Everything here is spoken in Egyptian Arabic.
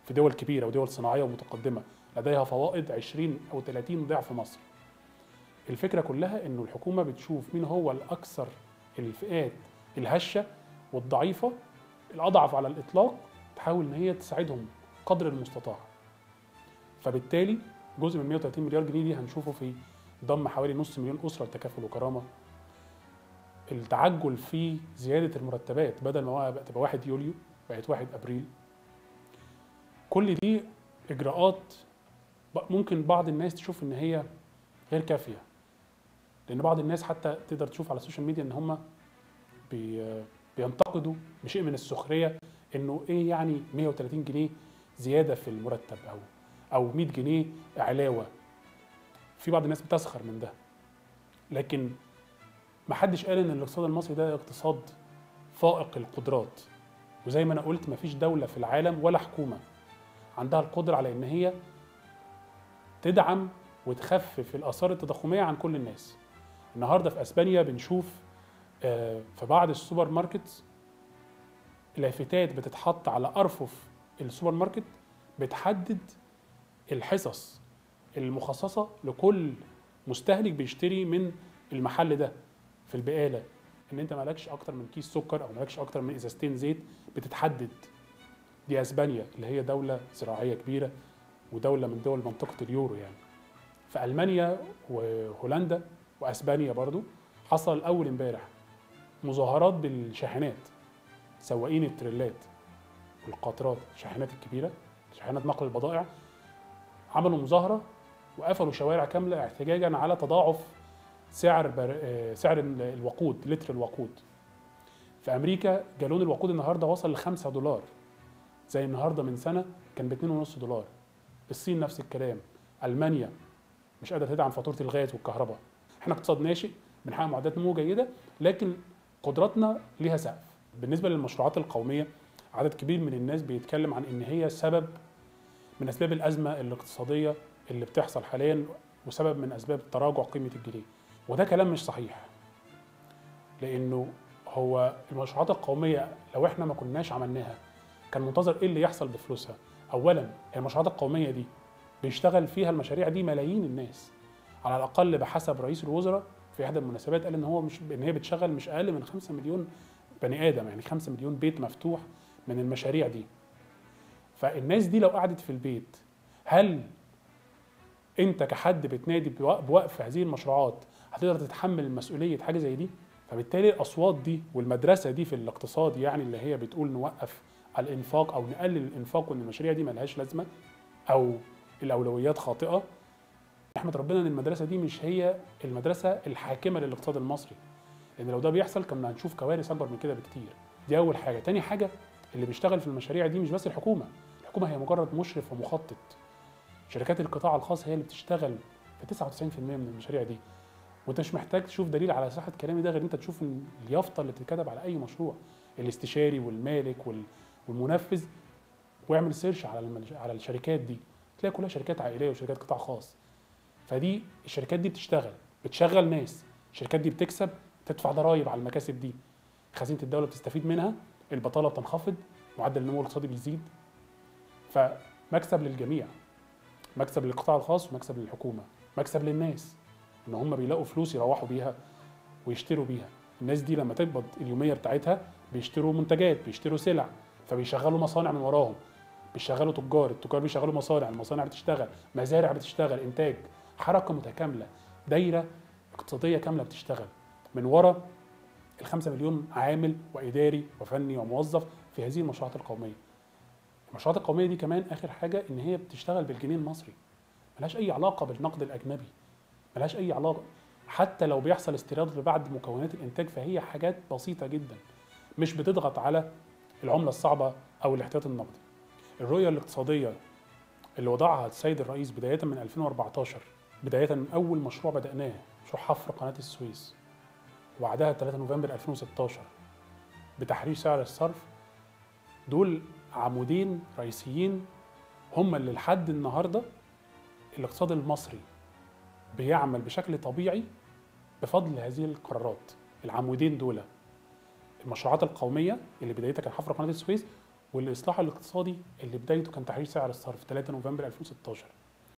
في دول كبيره ودول صناعيه ومتقدمه لديها فوائد 20 او 30 ضعف مصر الفكره كلها انه الحكومه بتشوف مين هو الاكثر الفئات الهشه والضعيفه الاضعف على الاطلاق تحاول ان هي تساعدهم قدر المستطاع فبالتالي جزء من 130 مليار جنيه دي هنشوفه في ضم حوالي نص مليون اسره لتكافل وكرامه التعجل في زياده المرتبات بدل ما هو تبقى 1 يوليو بقت 1 ابريل كل دي اجراءات ممكن بعض الناس تشوف ان هي غير كافيه لان بعض الناس حتى تقدر تشوف على السوشيال ميديا ان هم بي بينتقدوا بشيء من السخريه انه ايه يعني 130 جنيه زياده في المرتب او او 100 جنيه علاوه في بعض الناس بتسخر من ده لكن ما حدش قال ان الاقتصاد المصري ده اقتصاد فائق القدرات وزي ما انا قلت ما فيش دوله في العالم ولا حكومه عندها القدره على ان هي تدعم وتخفف الاثار التضخميه عن كل الناس النهارده في اسبانيا بنشوف في بعض السوبر ماركتس لافتات بتتحط على ارفف السوبر ماركت بتحدد الحصص المخصصه لكل مستهلك بيشتري من المحل ده في البقاله ان انت مالكش اكتر من كيس سكر او مالكش اكتر من ازازتين زيت بتتحدد دي اسبانيا اللي هي دوله زراعيه كبيره ودوله من دول منطقه اليورو يعني في المانيا وهولندا واسبانيا برضو حصل اول امبارح مظاهرات بالشاحنات سواقين التريلات والقاطرات الشاحنات الكبيره شاحنات نقل البضائع عملوا مظاهره وقفلوا شوارع كامله احتجاجا على تضاعف سعر بر... سعر الوقود لتر الوقود في امريكا جالون الوقود النهارده وصل ل 5 دولار زي النهارده من سنه كان ب 2.5 دولار الصين نفس الكلام المانيا مش قادره تدعم فاتوره الغاز والكهرباء احنا اقتصاد ناشئ بنحقق معدلات نمو جيده لكن قدراتنا ليها سقف بالنسبه للمشروعات القوميه عدد كبير من الناس بيتكلم عن ان هي سبب من اسباب الازمه الاقتصاديه اللي بتحصل حاليا وسبب من اسباب تراجع قيمه الجنيه وده كلام مش صحيح لانه هو المشروعات القوميه لو احنا ما كناش عملناها كان منتظر ايه اللي يحصل بفلوسها اولا المشروعات القوميه دي بيشتغل فيها المشاريع دي ملايين الناس على الاقل بحسب رئيس الوزراء في احدى المناسبات قال ان هو مش ان هي بتشغل مش اقل من 5 مليون بني ادم يعني 5 مليون بيت مفتوح من المشاريع دي فالناس دي لو قعدت في البيت هل انت كحد بتنادي بوقف هذه المشروعات هتقدر تتحمل مسؤوليه حاجه زي دي فبالتالي الاصوات دي والمدرسه دي في الاقتصاد يعني اللي هي بتقول نوقف الانفاق او نقلل الانفاق وان المشاريع دي ملهاش لازمه او الاولويات خاطئه نحمد ربنا ان المدرسه دي مش هي المدرسه الحاكمه للاقتصاد المصري لان لو ده بيحصل كنا هنشوف كوارث اكبر من كده بكتير دي اول حاجه تاني حاجه اللي بيشتغل في المشاريع دي مش بس الحكومه الحكومه هي مجرد مشرف ومخطط شركات القطاع الخاص هي اللي بتشتغل في 99% من المشاريع دي وانت مش محتاج تشوف دليل على صحه كلامي ده غير انت تشوف اليافطه اللي بتتكتب على اي مشروع الاستشاري والمالك والمنفذ واعمل سيرش على على الشركات دي تلاقي كلها شركات عائليه وشركات قطاع خاص فدي الشركات دي بتشتغل بتشغل ناس الشركات دي بتكسب تدفع ضرائب على المكاسب دي خزينه الدوله بتستفيد منها البطاله بتنخفض معدل النمو الاقتصادي بيزيد فمكسب للجميع مكسب للقطاع الخاص ومكسب للحكومه مكسب للناس ان هم بيلاقوا فلوس يروحوا بيها ويشتروا بيها الناس دي لما تقبض اليوميه بتاعتها بيشتروا منتجات بيشتروا سلع فبيشغلوا مصانع من وراهم بيشغلوا تجار التجار بيشغلوا مصانع المصانع بتشتغل مزارع بتشتغل انتاج حركه متكامله دايره اقتصاديه كامله بتشتغل من ورا الخمسة مليون عامل واداري وفني وموظف في هذه المشروعات القوميه المشروعات القوميه دي كمان اخر حاجه ان هي بتشتغل بالجنيه المصري ملهاش اي علاقه بالنقد الاجنبي ملهاش اي علاقه حتى لو بيحصل استيراد لبعض مكونات الانتاج فهي حاجات بسيطه جدا مش بتضغط على العمله الصعبه او الاحتياط النقدي الرؤيه الاقتصاديه اللي وضعها السيد الرئيس بدايه من 2014 بدايه من اول مشروع بداناه مشروع حفر قناه السويس وبعدها 3 نوفمبر 2016 بتحرير سعر الصرف دول عمودين رئيسيين هم اللي لحد النهارده الاقتصاد المصري بيعمل بشكل طبيعي بفضل هذه القرارات العمودين دول المشروعات القوميه اللي بدايتها كان حفر قناه السويس والاصلاح الاقتصادي اللي بدايته كان تحرير سعر الصرف 3 نوفمبر 2016